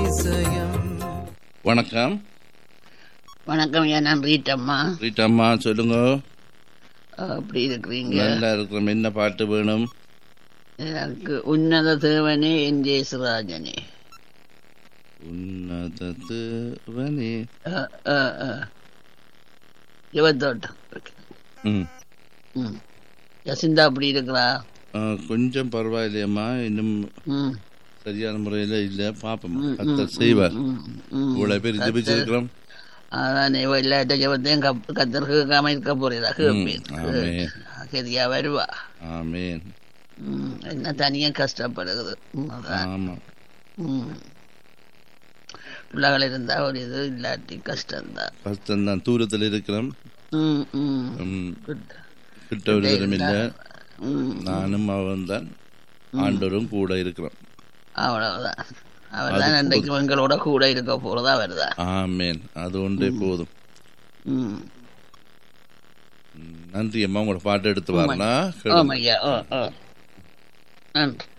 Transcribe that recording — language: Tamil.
அதிசயம் வணக்கம் வணக்கம் ஐயா நான் ரீட்டம்மா ரீட்டாம்மா சொல்லுங்க அப்படி இருக்கிறீங்க நல்லா இருக்கிறோம் என்ன பாட்டு வேணும் எனக்கு உன்னத தேவனே என் ஜெயசுராஜனே உன்னதவனே யுவத்தோட்டம் ம் ம் யசிந்தா அப்படி இருக்கிறா ஆ, கொஞ்சம் பரவாயில்லையம்மா இன்னும் ம் சரியான முறையில் இல்லை பார்ப்போம் கத்தர் செய்வார் ம், ம். இவ்வளவு பேர் ஜெபிச்சிருக்கிறோம் அதான் இவ எல்லாட்ட ஜபத்தையும் கப் கத்தர் கேட்காம இருக்க போறதா கேட்பேன் ஆமென். சரியா வருவா ஆமேன் ம், என்ன தனியா கஷ்டப்படுகிறது ம், அதான். ஆமா ம். பிள்ளைகள் இருந்தா ஒரு இது இல்லாட்டி கஷ்டம்தான் கஷ்டம்தான் தூரத்தில் இருக்கிறோம் ம் ம் ம், Good. கிட்ட ஒருவரும் இல்லை ம் நானும் அவன் தான் ஆண்டவரும் கூட இருக்கிறோம் அவ்வளவுதான் அவர்தான் அன்றைக்கு எங்களோட கூட இருக்க போறதா வருதா ஆமேன் அது ஒன்றே போதும் ம் ம், நன்றி அம்மா உங்களோட பாட்டு எடுத்து வரலாம் ஆமாய்யா ஓ ஓ நன்றி